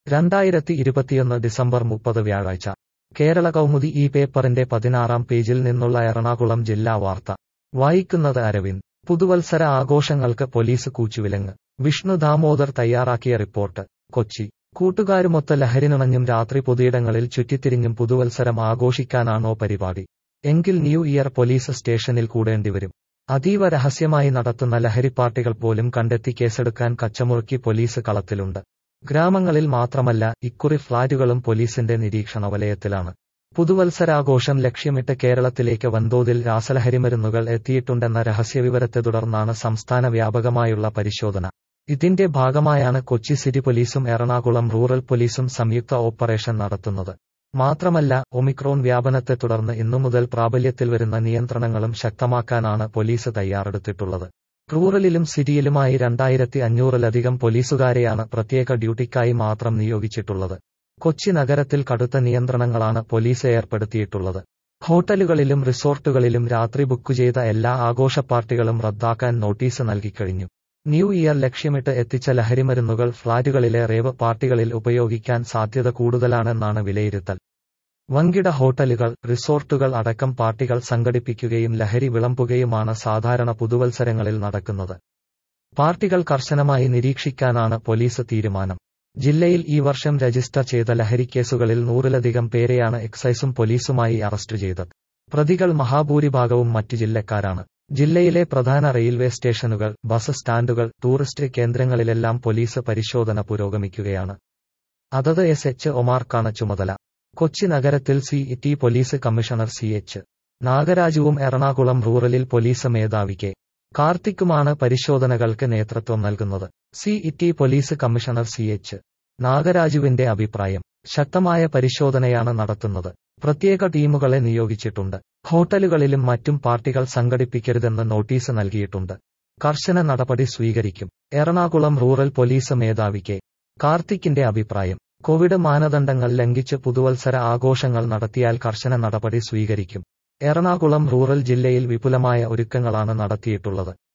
രണ്ടായിരത്തി ഇരുപത്തിയൊന്ന് ഡിസംബർ മുപ്പത് വ്യാഴാഴ്ച കേരള കൗമുദി ഈ പേപ്പറിന്റെ പതിനാറാം പേജിൽ നിന്നുള്ള എറണാകുളം ജില്ലാ വാർത്ത വായിക്കുന്നത് അരവിന്ദ് പുതുവത്സര ആഘോഷങ്ങൾക്ക് പോലീസ് കൂച്ചുവിലങ്ങ് വിഷ്ണു ദാമോദർ തയ്യാറാക്കിയ റിപ്പോർട്ട് കൊച്ചി കൂട്ടുകാരുമൊത്ത ലഹരിനുണഞ്ഞും രാത്രി പൊതുയിടങ്ങളിൽ ചുറ്റിത്തിരിഞ്ഞും പുതുവത്സരം ആഘോഷിക്കാനാണോ പരിപാടി എങ്കിൽ ന്യൂ ഇയർ പോലീസ് സ്റ്റേഷനിൽ കൂടേണ്ടിവരും അതീവ രഹസ്യമായി നടത്തുന്ന ലഹരിപ്പാർട്ടികൾ പോലും കണ്ടെത്തി കേസെടുക്കാൻ കച്ചമുറുക്കി പോലീസ് കളത്തിലുണ്ട് ഗ്രാമങ്ങളിൽ മാത്രമല്ല ഇക്കുറി ഫ്ളാറ്റുകളും പോലീസിന്റെ നിരീക്ഷണ വലയത്തിലാണ് പുതുവത്സരാഘോഷം ലക്ഷ്യമിട്ട് കേരളത്തിലേക്ക് വൻതോതിൽ രാസലഹരിമരുന്നുകൾ എത്തിയിട്ടുണ്ടെന്ന രഹസ്യവിവരത്തെ തുടർന്നാണ് സംസ്ഥാന വ്യാപകമായുള്ള പരിശോധന ഇതിന്റെ ഭാഗമായാണ് കൊച്ചി സിറ്റി പോലീസും എറണാകുളം റൂറൽ പോലീസും സംയുക്ത ഓപ്പറേഷൻ നടത്തുന്നത് മാത്രമല്ല ഒമിക്രോൺ വ്യാപനത്തെ തുടർന്ന് ഇന്നു മുതൽ പ്രാബല്യത്തിൽ വരുന്ന നിയന്ത്രണങ്ങളും ശക്തമാക്കാനാണ് പോലീസ് തയ്യാറെടുത്തിട്ടുള്ളത് റൂറലിലും സിറ്റിയിലുമായി രണ്ടായിരത്തി അഞ്ഞൂറിലധികം പോലീസുകാരെയാണ് പ്രത്യേക ഡ്യൂട്ടിക്കായി മാത്രം നിയോഗിച്ചിട്ടുള്ളത് കൊച്ചി നഗരത്തിൽ കടുത്ത നിയന്ത്രണങ്ങളാണ് പോലീസ് ഏർപ്പെടുത്തിയിട്ടുള്ളത് ഹോട്ടലുകളിലും റിസോർട്ടുകളിലും രാത്രി ബുക്ക് ചെയ്ത എല്ലാ ആഘോഷ പാർട്ടികളും റദ്ദാക്കാൻ നോട്ടീസ് നൽകിക്കഴിഞ്ഞു ന്യൂ ഇയർ ലക്ഷ്യമിട്ട് എത്തിച്ച ലഹരിമരുന്നുകൾ ഫ്ളാറ്റുകളിലെ റേവ് പാർട്ടികളിൽ ഉപയോഗിക്കാൻ സാധ്യത കൂടുതലാണെന്നാണ് വിലയിരുത്തൽ വൻകിട ഹോട്ടലുകൾ റിസോർട്ടുകൾ അടക്കം പാർട്ടികൾ സംഘടിപ്പിക്കുകയും ലഹരി വിളമ്പുകയുമാണ് സാധാരണ പുതുവത്സരങ്ങളിൽ നടക്കുന്നത് പാർട്ടികൾ കർശനമായി നിരീക്ഷിക്കാനാണ് പോലീസ് തീരുമാനം ജില്ലയിൽ ഈ വർഷം രജിസ്റ്റർ ചെയ്ത ലഹരിക്കേസുകളിൽ നൂറിലധികം പേരെയാണ് എക്സൈസും പോലീസുമായി അറസ്റ്റ് ചെയ്തത് പ്രതികൾ മഹാഭൂരിഭാഗവും മറ്റു ജില്ലക്കാരാണ് ജില്ലയിലെ പ്രധാന റെയിൽവേ സ്റ്റേഷനുകൾ ബസ് സ്റ്റാൻഡുകൾ ടൂറിസ്റ്റ് കേന്ദ്രങ്ങളിലെല്ലാം പോലീസ് പരിശോധന പുരോഗമിക്കുകയാണ് അതത് എസ് എച്ച് ഒമാർക്കാണ് ചുമതല കൊച്ചി നഗരത്തിൽ city police commissioner C H നാഗരാജുവും എറണാകുളം റൂറലിൽ പോലീസ് മേധാവി കെ കാർത്തിക്കുമാണ് പരിശോധനകൾക്ക് നേതൃത്വം നൽകുന്നത് city police commissioner C H നാഗരാജുവിന്റെ അഭിപ്രായം ശക്തമായ പരിശോധനയാണ് നടത്തുന്നത് പ്രത്യേക ടീമുകളെ നിയോഗിച്ചിട്ടുണ്ട് ഹോട്ടലുകളിലും മറ്റും പാർട്ടികൾ സംഘടിപ്പിക്കരുതെന്ന് നോട്ടീസ് നൽകിയിട്ടുണ്ട് കർശന നടപടി സ്വീകരിക്കും എറണാകുളം റൂറൽ പോലീസ് മേധാവി കെ കാർത്തിക്കിന്റെ അഭിപ്രായം കോവിഡ് മാനദണ്ഡങ്ങൾ ലംഘിച്ച് പുതുവത്സര ആഘോഷങ്ങൾ നടത്തിയാൽ കർശന നടപടി സ്വീകരിക്കും എറണാകുളം റൂറൽ ജില്ലയിൽ വിപുലമായ ഒരുക്കങ്ങളാണ് നടത്തിയിട്ടുള്ളത്